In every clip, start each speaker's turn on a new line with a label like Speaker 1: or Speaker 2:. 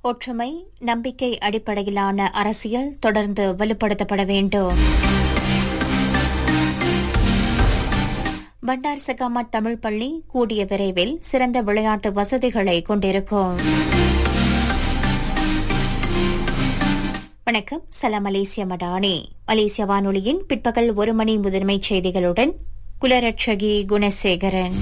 Speaker 1: ஒற்றுமை நம்பிக்கை அடிப்படையிலான அரசியல் தொடர்ந்து வலுப்படுத்தப்பட வேண்டும் பண்டார் சகாமட் தமிழ் பள்ளி கூடிய விரைவில் சிறந்த விளையாட்டு வசதிகளை கொண்டிருக்கும் வணக்கம் சலாம் மலேசிய மடானி மலேசிய வானொலியின் பிற்பகல் ஒரு மணி முதன்மை செய்திகளுடன் குலரட்சகி குணசேகரன்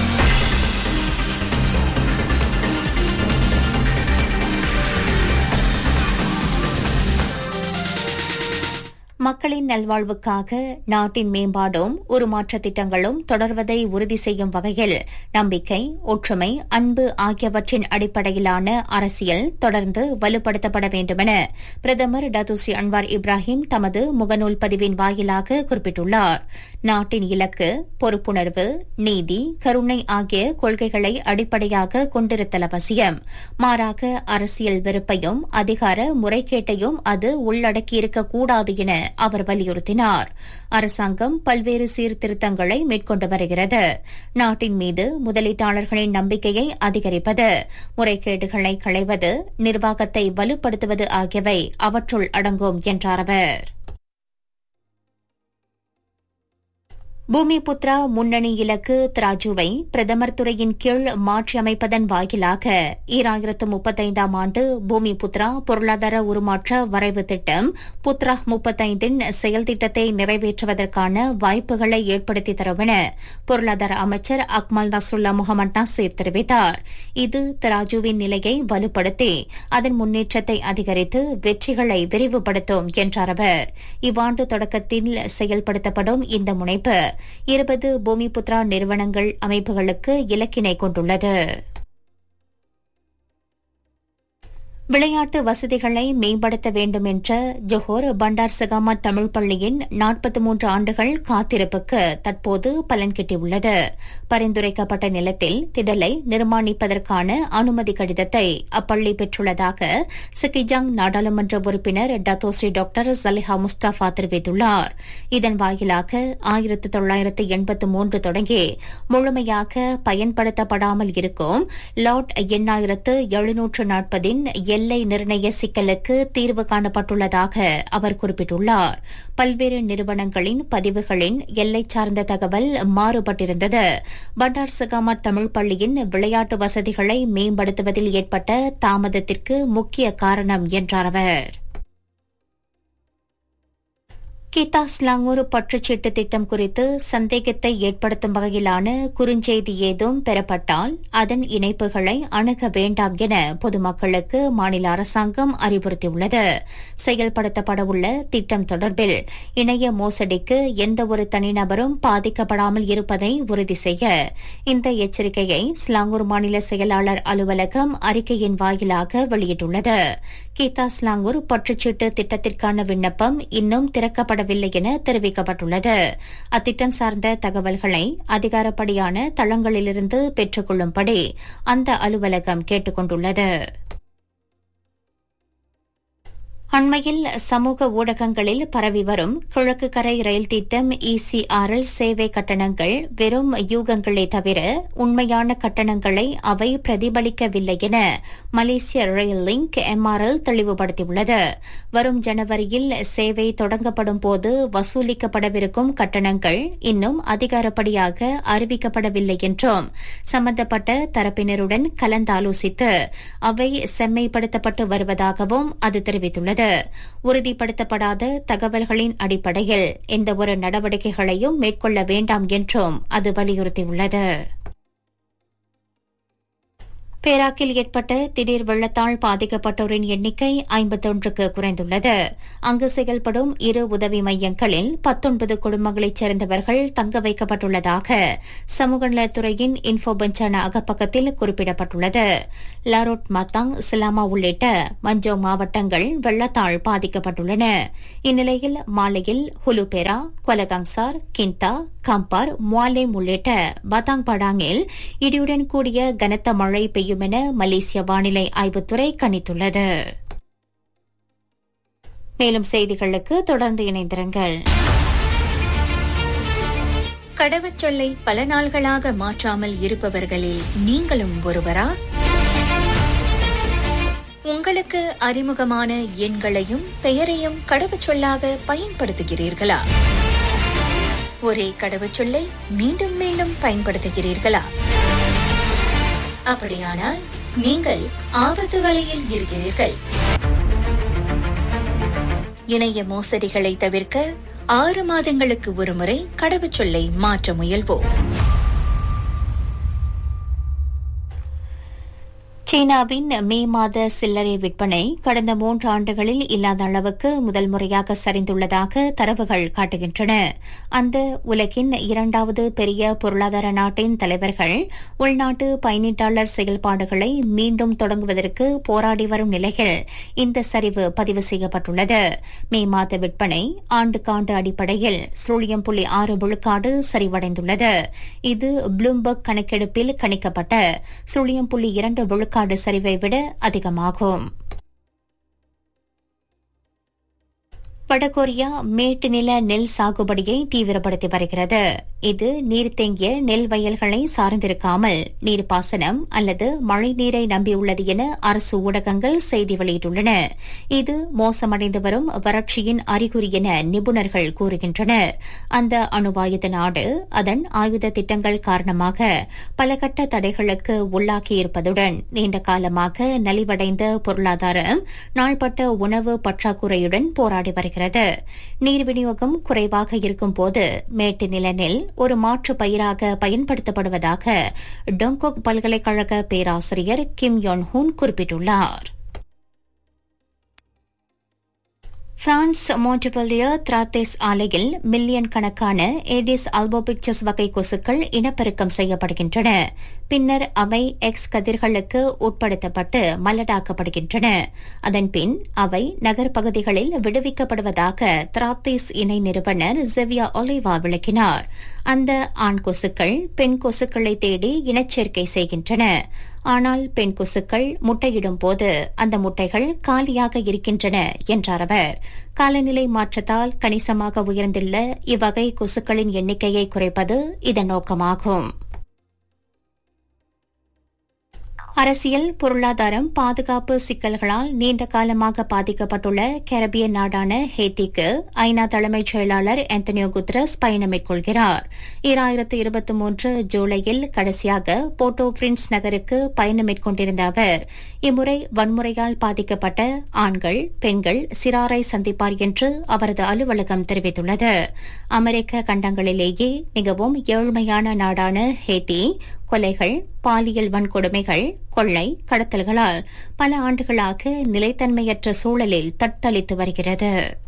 Speaker 1: மக்களின் நல்வாழ்வுக்காக நாட்டின் மேம்பாடும் உருமாற்ற திட்டங்களும் தொடர்வதை உறுதி செய்யும் வகையில் நம்பிக்கை ஒற்றுமை அன்பு ஆகியவற்றின் அடிப்படையிலான அரசியல் தொடர்ந்து வலுப்படுத்தப்பட வேண்டுமென பிரதமர் டத்துஸ்ரீ அன்வார் இப்ராஹிம் தமது முகநூல் பதிவின் வாயிலாக குறிப்பிட்டுள்ளார் நாட்டின் இலக்கு பொறுப்புணர்வு நீதி கருணை ஆகிய கொள்கைகளை அடிப்படையாக கொண்டிருத்தல் அவசியம் மாறாக அரசியல் வெறுப்பையும் அதிகார முறைகேட்டையும் அது உள்ளடக்கியிருக்கக்கூடாது என அவர் வலியுறுத்தினார் அரசாங்கம் பல்வேறு சீர்திருத்தங்களை மேற்கொண்டு வருகிறது நாட்டின் மீது முதலீட்டாளர்களின் நம்பிக்கையை அதிகரிப்பது முறைகேடுகளை களைவது நிர்வாகத்தை வலுப்படுத்துவது ஆகியவை அவற்றுள் அடங்கும் என்றார் அவர் பூமி புத்ரா முன்னணி இலக்கு திராஜுவை பிரதமர் துறையின் கீழ் மாற்றியமைப்பதன் வாயிலாக ஈராயிரத்து முப்பத்தைந்தாம் ஆண்டு பூமி புத்ரா பொருளாதார உருமாற்ற வரைவு திட்டம் புத்ரா முப்பத்தைந்தின் செயல் திட்டத்தை நிறைவேற்றுவதற்கான வாய்ப்புகளை ஏற்படுத்தி தரும் என பொருளாதார அமைச்சர் அக்மல் நஸ்ருல்லா முகமது நாசீர் தெரிவித்தார் இது திராஜுவின் நிலையை வலுப்படுத்தி அதன் முன்னேற்றத்தை அதிகரித்து வெற்றிகளை விரிவுபடுத்தும் என்றார் அவர் இவ்வாண்டு தொடக்கத்தில் செயல்படுத்தப்படும் இந்த முனைப்பு இருபது பூமிபுத்ரா நிறுவனங்கள் அமைப்புகளுக்கு இலக்கினை கொண்டுள்ளது விளையாட்டு வசதிகளை மேம்படுத்த வேண்டும் என்ற ஜொஹோர் பண்டார் சகாமட் தமிழ் பள்ளியின் நாற்பத்தி மூன்று ஆண்டுகள் காத்திருப்புக்கு தற்போது பலன் கிட்டியுள்ளது பரிந்துரைக்கப்பட்ட நிலத்தில் திடலை நிர்மாணிப்பதற்கான அனுமதி கடிதத்தை அப்பள்ளி பெற்றுள்ளதாக சிக்கிஜாங் நாடாளுமன்ற உறுப்பினர் டத்தோஸ்ரீ டாக்டர் சலிஹா முஸ்டாஃபா தெரிவித்துள்ளார் இதன் வாயிலாக ஆயிரத்து தொள்ளாயிரத்து எண்பத்து மூன்று தொடங்கி முழுமையாக பயன்படுத்தப்படாமல் இருக்கும் லாட் எண்ணாயிரத்து எழுநூற்று நாற்பதின் எல்லை நிர்ணய சிக்கலுக்கு தீர்வு காணப்பட்டுள்ளதாக அவர் குறிப்பிட்டுள்ளார் பல்வேறு நிறுவனங்களின் பதிவுகளின் எல்லை சார்ந்த தகவல் மாறுபட்டிருந்தது பண்டார் சகாமட் தமிழ் பள்ளியின் விளையாட்டு வசதிகளை மேம்படுத்துவதில் ஏற்பட்ட தாமதத்திற்கு முக்கிய காரணம் என்றார் அவர் கீதா ஸ்லாங்கூர் பற்றுச்சீட்டு திட்டம் குறித்து சந்தேகத்தை ஏற்படுத்தும் வகையிலான குறுஞ்செய்தி ஏதும் பெறப்பட்டால் அதன் இணைப்புகளை அணுக வேண்டாம் என பொதுமக்களுக்கு மாநில அரசாங்கம் அறிவுறுத்தியுள்ளது செயல்படுத்தப்படவுள்ள திட்டம் தொடர்பில் இணைய மோசடிக்கு எந்தவொரு தனிநபரும் பாதிக்கப்படாமல் இருப்பதை உறுதி செய்ய இந்த எச்சரிக்கையை ஸ்லாங்கூர் மாநில செயலாளர் அலுவலகம் அறிக்கையின் வாயிலாக வெளியிட்டுள்ளது கீதா ஸ்லாங்கூர் பற்றுச்சீட்டு திட்டத்திற்கான விண்ணப்பம் இன்னும் திறக்கப்படவில்லை என தெரிவிக்கப்பட்டுள்ளது அத்திட்டம் சார்ந்த தகவல்களை அதிகாரப்படியான தளங்களிலிருந்து பெற்றுக் கொள்ளும்படி அந்த அலுவலகம் கேட்டுக் கொண்டுள்ளது அண்மையில் சமூக ஊடகங்களில் பரவி வரும் கிழக்கு கரை ரயில் திட்டம் இசிஆர்எல் சேவை கட்டணங்கள் வெறும் யூகங்களே தவிர உண்மையான கட்டணங்களை அவை பிரதிபலிக்கவில்லை என மலேசிய ரயில் லிங்க் எம்ஆர்எல் தெளிவுபடுத்தியுள்ளது வரும் ஜனவரியில் சேவை தொடங்கப்படும் போது வசூலிக்கப்படவிருக்கும் கட்டணங்கள் இன்னும் அதிகாரப்படியாக அறிவிக்கப்படவில்லை என்றும் சம்பந்தப்பட்ட தரப்பினருடன் கலந்தாலோசித்து அவை செம்மைப்படுத்தப்பட்டு வருவதாகவும் அது தெரிவித்துள்ளது உறுதிப்படுத்தப்படாத தகவல்களின் அடிப்படையில் எந்தவொரு நடவடிக்கைகளையும் மேற்கொள்ள வேண்டாம் என்றும் அது வலியுறுத்தியுள்ளது பேராக்கில் ஏற்பட்ட திடீர் வெள்ளத்தால் பாதிக்கப்பட்டோரின் எண்ணிக்கை ஐம்பத்தொன்றுக்கு குறைந்துள்ளது அங்கு செயல்படும் இரு உதவி மையங்களில் பத்தொன்பது குடும்பங்களைச் சேர்ந்தவர்கள் தங்க வைக்கப்பட்டுள்ளதாக சமூக நலத்துறையின் இன்ஃபோ பெஞ்சான அகப்பக்கத்தில் குறிப்பிடப்பட்டுள்ளது லாரோட் மத்தாங் சிலாமா உள்ளிட்ட மஞ்சோ மாவட்டங்கள் வெள்ளத்தால் பாதிக்கப்பட்டுள்ளன இந்நிலையில் மாலையில் ஹுலுபேரா கொலகங்சார் கிந்தா கம்பார் முவாலேம் உள்ளிட்ட பதாங் படாங்கில் இடியுடன் கூடிய கனத்த மழை பெய்யும் என மலேசிய வானிலை ஆய்வுத்துறை கணித்துள்ளது மேலும் செய்திகளுக்கு தொடர்ந்து இணைந்திருங்கள்
Speaker 2: கடவுச்சொல்லை பல நாள்களாக மாற்றாமல் இருப்பவர்களில் நீங்களும் ஒருவரா உங்கள் உங்களுக்கு அறிமுகமான எண்களையும் பெயரையும் கடவுச்சொல்லாக பயன்படுத்துகிறீர்களா ஒரே கடவுச்சொல்லை மீண்டும் மீண்டும் பயன்படுத்துகிறீர்களா அப்படியானால் நீங்கள் ஆபத்து வலையில் இருக்கிறீர்கள் இணைய மோசடிகளை தவிர்க்க ஆறு மாதங்களுக்கு ஒருமுறை கடவுச்சொல்லை மாற்ற முயல்வோம்
Speaker 1: சீனாவின் மே மாத சில்லறை விற்பனை கடந்த மூன்று ஆண்டுகளில் இல்லாத அளவுக்கு முதல் முறையாக சரிந்துள்ளதாக தரவுகள் காட்டுகின்றன அந்த உலகின் இரண்டாவது பெரிய பொருளாதார நாட்டின் தலைவர்கள் உள்நாட்டு பயணீட்டாளர் செயல்பாடுகளை மீண்டும் தொடங்குவதற்கு போராடி வரும் நிலையில் இந்த சரிவு பதிவு செய்யப்பட்டுள்ளது மே மாத விற்பனை ஆண்டுக்காண்டு அடிப்படையில் சுழியம் புள்ளி ஆறு விழுக்காடு சரிவடைந்துள்ளது இது ப்ளூம்பர்க் கணக்கெடுப்பில் கணிக்கப்பட்ட சுழியம் புள்ளி இரண்டு விழுக்காடு விழுக்காடு சரிவை விட அதிகமாகும் வடகொரியா மேட்டு நில நெல் சாகுபடியை தீவிரப்படுத்தி வருகிறது இது நீர் தேங்கிய நெல் வயல்களை சார்ந்திருக்காமல் நீர்ப்பாசனம் அல்லது மழை நீரை நம்பியுள்ளது என அரசு ஊடகங்கள் செய்தி வெளியிட்டுள்ளன இது மோசமடைந்து வரும் வறட்சியின் அறிகுறி என நிபுணர்கள் கூறுகின்றனர் அந்த அணுவாயுத நாடு அதன் ஆயுத திட்டங்கள் காரணமாக பல கட்ட தடைகளுக்கு உள்ளாக்கியிருப்பதுடன் நீண்ட காலமாக நலிவடைந்த பொருளாதாரம் நாள்பட்ட உணவு பற்றாக்குறையுடன் போராடி வருகிறது வருகிறது நீர் விநியோகம் குறைவாக இருக்கும் போது மேட்டு நில நெல் ஒரு மாற்று பயிராக பயன்படுத்தப்படுவதாக டொங்கோக் பல்கலைக்கழக பேராசிரியர் கிம் யோன் ஹூன் குறிப்பிட்டுள்ளார் பிரான்ஸ் மோண்டபலிய திராத்தேஸ் ஆலையில் மில்லியன் கணக்கான ஏடிஸ் ஆல்போபிக்சஸ் வகை கொசுக்கள் இனப்பெருக்கம் செய்யப்படுகின்றன பின்னர் அவை எக்ஸ் கதிர்களுக்கு உட்படுத்தப்பட்டு மல்லடாக்கப்படுகின்றன அதன்பின் அவை நகர்ப்பகுதிகளில் விடுவிக்கப்படுவதாக திராத்தேஸ் இணை நிறுவனர் ஜெவியா ஒலிவா விளக்கினார் அந்த ஆண் கொசுக்கள் பெண் கொசுக்களை தேடி இனச்சேர்க்கை செய்கின்றன ஆனால் பெண் கொசுக்கள் முட்டையிடும் போது அந்த முட்டைகள் காலியாக இருக்கின்றன என்றார் அவர் காலநிலை மாற்றத்தால் கணிசமாக உயர்ந்துள்ள இவ்வகை கொசுக்களின் எண்ணிக்கையை குறைப்பது இதன் நோக்கமாகும் அரசியல் பொருளாதாரம் பாதுகாப்பு சிக்கல்களால் நீண்ட காலமாக பாதிக்கப்பட்டுள்ள கரபியன் நாடான ஹேத்திக்கு ஐநா தலைமைச் செயலாளர் ஆந்தனியோ குத்ரஸ் பயணம் மேற்கொள்கிறார் ஈராயிரத்து இருபத்தி மூன்று ஜூலையில் கடைசியாக போர்ட்டோ பிரின்ஸ் நகருக்கு பயணம் மேற்கொண்டிருந்த அவர் இம்முறை வன்முறையால் பாதிக்கப்பட்ட ஆண்கள் பெண்கள் சிறாரை சந்திப்பார் என்று அவரது அலுவலகம் தெரிவித்துள்ளது அமெரிக்க கண்டங்களிலேயே மிகவும் ஏழ்மையான நாடான ஹேத்தி கொலைகள் பாலியல் வன்கொடுமைகள் கொள்ளை கடத்தல்களால் பல ஆண்டுகளாக நிலைத்தன்மையற்ற சூழலில் தத்தளித்து வருகிறது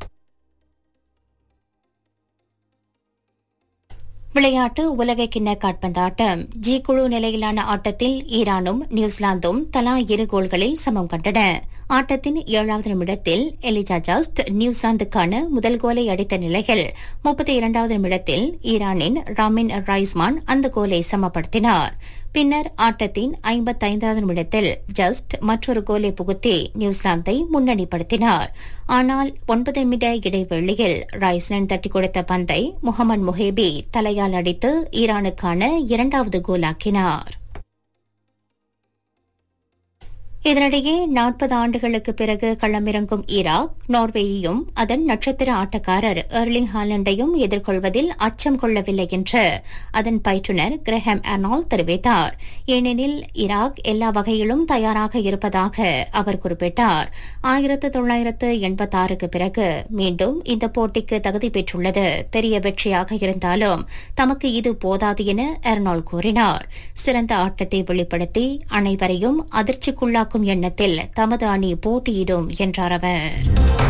Speaker 1: விளையாட்டு உலக கிண்ண காட்பந்தாட்டம் ஜி குழு நிலையிலான ஆட்டத்தில் ஈரானும் நியூசிலாந்தும் தலா இரு கோல்களில் சமம் கண்டன ஆட்டத்தின் ஏழாவது நிமிடத்தில் எலிஜா ஜாஸ்ட் நியூசிலாந்துக்கான முதல் கோலை அடித்த நிலையில் முப்பத்தி இரண்டாவது நிமிடத்தில் ஈரானின் ராமின் ரைஸ்மான் அந்த கோலை சமப்படுத்தினார் பின்னர் ஆட்டத்தின் ஐம்பத்தைந்தாவது நிமிடத்தில் ஜஸ்ட் மற்றொரு கோலை புகுத்தி நியூசிலாந்தை முன்னணிப்படுத்தினார் ஆனால் ஒன்பது நிமிட இடைவெளியில் ரைஸ்லன் தட்டி கொடுத்த பந்தை முகமது முஹேபி தலையால் அடித்து ஈரானுக்கான இரண்டாவது கோலாக்கினார் இதனிடையே நாற்பது ஆண்டுகளுக்கு பிறகு களமிறங்கும் ஈராக் நார்வேயையும் அதன் நட்சத்திர ஆட்டக்காரர் எர்லிங் ஹாலண்டையும் எதிர்கொள்வதில் அச்சம் கொள்ளவில்லை என்று அதன் பயிற்றுநர் கிரஹாம் அர்னால் தெரிவித்தார் ஏனெனில் ஈராக் எல்லா வகையிலும் தயாராக இருப்பதாக அவர் குறிப்பிட்டார் ஆயிரத்து தொள்ளாயிரத்து எண்பத்தாறுக்கு பிறகு மீண்டும் இந்த போட்டிக்கு தகுதி பெற்றுள்ளது பெரிய வெற்றியாக இருந்தாலும் தமக்கு இது போதாது என எர்னால் கூறினார் சிறந்த ஆட்டத்தை வெளிப்படுத்தி அனைவரையும் அதிர்ச்சிக்குள்ளாக்கும் எண்ணத்தில் தமது அணி போட்டியிடும் என்றார் அவர்